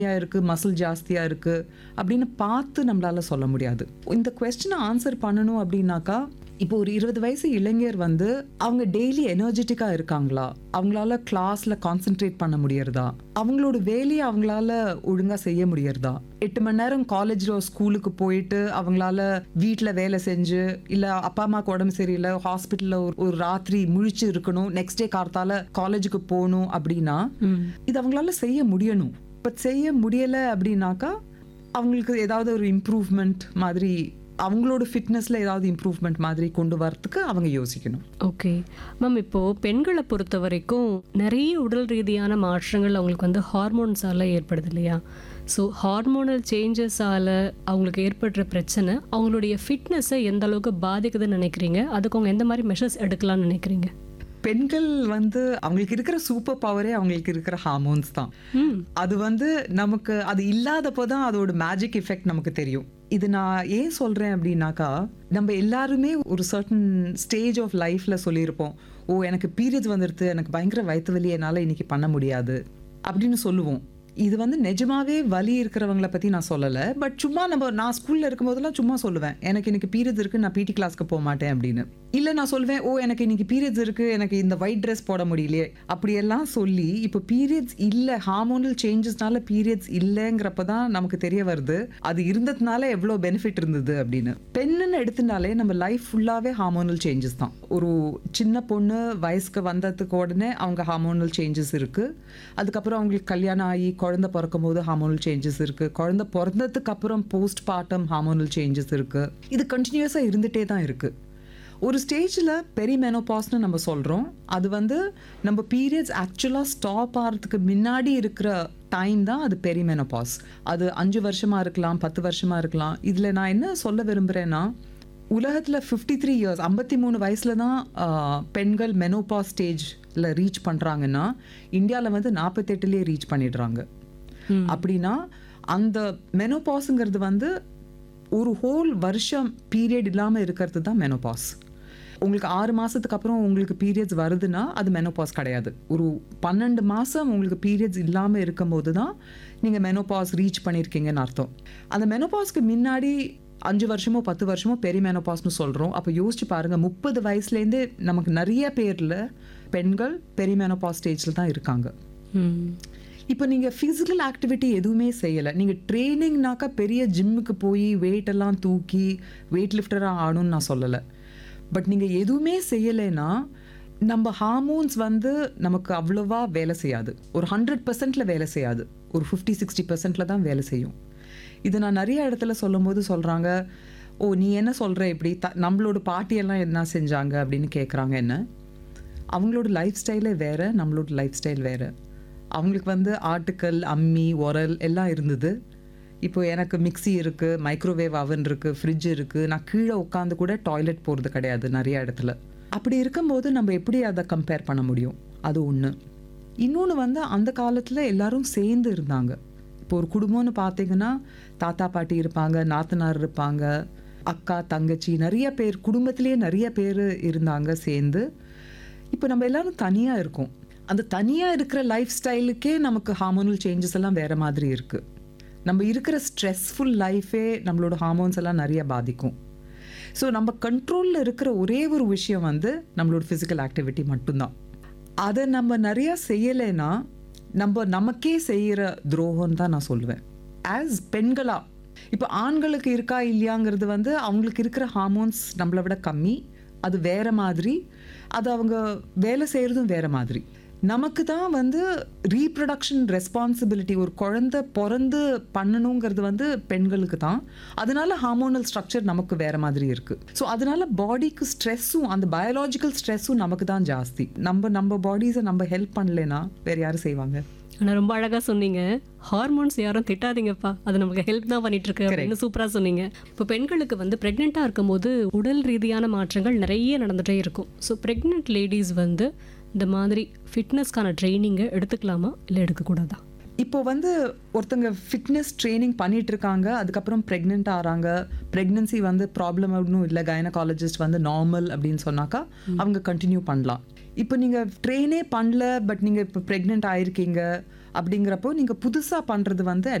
இருக்கு மசில் ஜாஸ்தியா இருக்கு அப்படின்னு பார்த்து நம்மளால சொல்ல முடியாது இந்த கொஸ்டினை ஆன்சர் பண்ணணும் அப்படின்னாக்கா இப்போ ஒரு இருபது வயசு இளைஞர் வந்து அவங்க டெய்லி எனர்ஜெட்டிக்கா இருக்காங்களா அவங்களால கிளாஸ்ல கான்சென்ட்ரேட் பண்ண முடியறதா அவங்களோட வேலையை அவங்களால ஒழுங்கா செய்ய முடியறதா எட்டு மணி நேரம் காலேஜ்ல ஸ்கூலுக்கு போயிட்டு அவங்களால வீட்டில் வேலை செஞ்சு இல்ல அப்பா அம்மாக்கு உடம்பு சரியில்லை ஹாஸ்பிட்டல்ல ஒரு ஒரு ராத்திரி முழிச்சு இருக்கணும் நெக்ஸ்ட் டே கார்த்தால காலேஜுக்கு போகணும் அப்படின்னா இது அவங்களால செய்ய முடியணும் பட் செய்ய முடியல அப்படின்னாக்கா அவங்களுக்கு ஏதாவது ஒரு இம்ப்ரூவ்மெண்ட் மாதிரி அவங்களோட ஃபிட்னஸ்ல ஏதாவது இம்ப்ரூவ்மெண்ட் மாதிரி கொண்டு வரதுக்கு அவங்க யோசிக்கணும் ஓகே மேம் இப்போது பெண்களை பொறுத்த வரைக்கும் நிறைய உடல் ரீதியான மாற்றங்கள் அவங்களுக்கு வந்து ஹார்மோன்ஸால் ஏற்படுது இல்லையா ஸோ ஹார்மோனல் சேஞ்சஸால் அவங்களுக்கு ஏற்படுற பிரச்சனை அவங்களுடைய ஃபிட்னஸை எந்த அளவுக்கு பாதிக்குதுன்னு நினைக்கிறீங்க அதுக்கு அவங்க எந்த மாதிரி மெஷர்ஸ் எடுக்கலாம்னு நினைக்கிறீங்க பெண்கள் வந்து அவங்களுக்கு இருக்கிற சூப்பர் பவரே அவங்களுக்கு இருக்கிற ஹார்மோன்ஸ் தான் ம் அது வந்து நமக்கு அது இல்லாதப்போ தான் அதோட மேஜிக் எஃபெக்ட் நமக்கு தெரியும் இது நான் ஏன் சொல்றேன் அப்படின்னாக்கா நம்ம எல்லாருமே ஒரு சர்டன் ஸ்டேஜ் ஆஃப் லைஃப்ல சொல்லியிருப்போம் ஓ எனக்கு பீரியட்ஸ் வந்துடுது எனக்கு பயங்கர வயிற்று வலி என்னால் இன்னைக்கு பண்ண முடியாது அப்படின்னு சொல்லுவோம் இது வந்து நிஜமாவே வலி இருக்கிறவங்கள பத்தி நான் சொல்லலை பட் சும்மா நம்ம நான் ஸ்கூல்ல இருக்கும்போதெல்லாம் சும்மா சொல்லுவேன் எனக்கு இன்னைக்கு பீரியட்ஸ் இருக்கு நான் பிடி கிளாஸ்க்கு போக மாட்டேன் அப்படின்னு இல்ல நான் சொல்வேன் ஓ எனக்கு இன்னைக்கு பீரியட்ஸ் இருக்கு எனக்கு இந்த ஒயிட் ட்ரெஸ் போட முடியலையே அப்படியெல்லாம் சொல்லி இப்போ பீரியட்ஸ் இல்ல ஹார்மோனல் சேஞ்சஸ்னால பீரியட்ஸ் இல்லைங்கிறப்ப தான் நமக்கு தெரிய வருது அது இருந்ததுனால எவ்வளோ பெனிஃபிட் இருந்தது அப்படின்னு பெண்ணுன்னு எடுத்துனாலே நம்ம லைஃப் ஃபுல்லாவே ஹார்மோனல் சேஞ்சஸ் தான் ஒரு சின்ன பொண்ணு வயசுக்கு வந்ததுக்கு உடனே அவங்க ஹார்மோனல் சேஞ்சஸ் இருக்கு அதுக்கப்புறம் அவங்களுக்கு கல்யாணம் ஆகி குழந்தை பிறக்கும் போது ஹார்மோனல் சேஞ்சஸ் இருக்கு குழந்தை பிறந்ததுக்கு அப்புறம் போஸ்ட் பார்ட்டம் ஹார்மோனல் சேஞ்சஸ் இருக்கு இது கண்டினியூஸாக இருந்துட்டே தான் இருக்கு ஒரு ஸ்டேஜில் பெரிமெனோபாஸ்னு நம்ம சொல்கிறோம் அது வந்து நம்ம பீரியட்ஸ் ஆக்சுவலாக ஸ்டாப் ஆகிறதுக்கு முன்னாடி இருக்கிற டைம் தான் அது பெரிமெனோபாஸ் அது அஞ்சு வருஷமாக இருக்கலாம் பத்து வருஷமாக இருக்கலாம் இதில் நான் என்ன சொல்ல விரும்புகிறேன்னா உலகத்தில் ஃபிஃப்டி த்ரீ இயர்ஸ் ஐம்பத்தி மூணு வயசில் தான் ஆஹ், பெண்கள் மெனோபாஸ் ஸ்டேஜில் ரீச் பண்ணுறாங்கன்னா இந்தியாவில் வந்து நாற்பத்தெட்டுலேயே ரீச் பண்ணிடுறாங்க அப்படின்னா அந்த மெனோபாஸுங்கிறது வந்து ஒரு ஹோல் வருஷம் பீரியட் இல்லாமல் இருக்கிறது தான் மெனோபாஸ் உங்களுக்கு ஆறு மாதத்துக்கு அப்புறம் உங்களுக்கு பீரியட்ஸ் வருதுன்னா அது மெனோபாஸ் கிடையாது ஒரு பன்னெண்டு மாதம் உங்களுக்கு பீரியட்ஸ் இல்லாமல் இருக்கும்போது தான் நீங்கள் மெனோபாஸ் ரீச் பண்ணியிருக்கீங்கன்னு அர்த்தம் அந்த மெனோபாஸ்க்கு முன்னாடி அஞ்சு வருஷமோ பத்து வருஷமோ பெரி மெனோபாஸ்னு சொல்கிறோம் அப்போ யோசிச்சு பாருங்கள் முப்பது வயசுலேருந்தே நமக்கு நிறைய பேரில் பெண்கள் பெரி மெனோபாஸ் ஸ்டேஜில் தான் இருக்காங்க ம் இப்போ நீங்கள் ஃபிசிக்கல் ஆக்டிவிட்டி எதுவுமே செய்யலை நீங்கள் ட்ரைனிங்னாக்கா பெரிய ஜிம்முக்கு போய் weight எல்லாம் தூக்கி வெயிட் லிஃப்டராக ஆகணும்னு நான் சொல்லலை பட் நீங்கள் எதுவுமே செய்யலைன்னா நம்ம ஹார்மோன்ஸ் வந்து நமக்கு அவ்வளோவா வேலை செய்யாது ஒரு ஹண்ட்ரட் பர்சன்டில் வேலை செய்யாது ஒரு ஃபிஃப்டி சிக்ஸ்டி பர்சன்டில் தான் வேலை செய்யும் இது நான் நிறைய இடத்துல சொல்லும்போது சொல்கிறாங்க ஓ நீ என்ன சொல்கிற இப்படி த நம்மளோட பாட்டியெல்லாம் என்ன செஞ்சாங்க அப்படின்னு கேட்குறாங்க என்ன அவங்களோட லைஃப் ஸ்டைலே வேறு நம்மளோட லைஃப் ஸ்டைல் வேறு அவங்களுக்கு வந்து ஆட்டுக்கல் அம்மி உரல் எல்லாம் இருந்தது இப்போ எனக்கு மிக்ஸி இருக்குது மைக்ரோவேவ் அவன் இருக்குது ஃப்ரிட்ஜ் இருக்குது நான் கீழே உட்காந்து கூட டாய்லெட் போகிறது கிடையாது நிறைய இடத்துல அப்படி இருக்கும்போது நம்ம எப்படி அதை கம்பேர் பண்ண முடியும் அது ஒன்று இன்னொன்று வந்து அந்த காலத்தில் எல்லாரும் சேர்ந்து இருந்தாங்க இப்போ ஒரு குடும்பம்னு பார்த்தீங்கன்னா தாத்தா பாட்டி இருப்பாங்க நாத்தனார் இருப்பாங்க அக்கா தங்கச்சி நிறைய பேர் குடும்பத்திலேயே நிறைய பேர் இருந்தாங்க சேர்ந்து இப்போ நம்ம எல்லாரும் தனியாக இருக்கோம் அந்த தனியாக இருக்கிற லைஃப் ஸ்டைலுக்கே நமக்கு ஹார்மோனல் சேஞ்சஸ் எல்லாம் வேற மாதிரி இருக்குது நம்ம இருக்கிற ஸ்ட்ரெஸ்ஃபுல் லைஃபே நம்மளோட ஹார்மோன்ஸ் எல்லாம் நிறைய பாதிக்கும் ஸோ நம்ம கண்ட்ரோலில் இருக்கிற ஒரே ஒரு விஷயம் வந்து நம்மளோட ஃபிசிக்கல் ஆக்டிவிட்டி மட்டும்தான் அதை நம்ம நிறையா செய்யலைன்னா நம்ம நமக்கே செய்கிற துரோகம் தான் நான் சொல்லுவேன் ஆஸ் பெண்களா இப்போ ஆண்களுக்கு இருக்கா இல்லையாங்கிறது வந்து அவங்களுக்கு இருக்கிற ஹார்மோன்ஸ் நம்மளை விட கம்மி அது வேற மாதிரி அது அவங்க வேலை செய்கிறதும் வேற மாதிரி நமக்கு தான் வந்து ரீப்ரொடக்ஷன் ரெஸ்பான்சிபிலிட்டி ஒரு குழந்தை பிறந்து பண்ணணுங்கிறது வந்து பெண்களுக்கு தான் அதனால ஹார்மோனல் ஸ்ட்ரக்சர் நமக்கு வேற மாதிரி இருக்கு ஸோ அதனால பாடிக்கு ஸ்ட்ரெஸ்ஸும் அந்த பயாலாஜிக்கல் ஸ்ட்ரெஸ்ஸும் நமக்கு தான் ஜாஸ்தி நம்ம நம்ம பாடிஸை நம்ம ஹெல்ப் பண்ணலைன்னா வேற யாரும் செய்வாங்க ஆனால் ரொம்ப அழகாக சொன்னீங்க ஹார்மோன்ஸ் யாரும் திட்டாதீங்கப்பா அது நமக்கு ஹெல்ப் தான் பண்ணிட்டு இருக்கு அப்படின்னு சூப்பராக சொன்னீங்க இப்போ பெண்களுக்கு வந்து ப்ரெக்னெண்ட்டாக இருக்கும்போது உடல் ரீதியான மாற்றங்கள் நிறைய நடந்துகிட்டே இருக்கும் ஸோ ப்ரெக்னென்ட் லேடிஸ் வந்து இந்த மாதிரி ஃபிட்னஸ்க்கான ட்ரைனிங்கை எடுத்துக்கலாமா இல்லை எடுக்கக்கூடாதா இப்போ வந்து ஒருத்தங்க ஃபிட்னஸ் ட்ரைனிங் பண்ணிட்டு இருக்காங்க அதுக்கப்புறம் ப்ரெக்னென்ட் ஆகிறாங்க ப்ரெக்னன்சி வந்து ப்ராப்ளம் ஒன்றும் இல்லை கைனகாலஜிஸ்ட் வந்து நார்மல் அப்படின்னு சொன்னாக்கா அவங்க கண்டினியூ பண்ணலாம் இப்போ நீங்கள் ட்ரெயினே பண்ணல பட் நீங்கள் இப்போ ப்ரெக்னென்ட் ஆயிருக்கீங்க அப்படிங்கிறப்போ நீங்கள் புதுசாக பண்ணுறது வந்து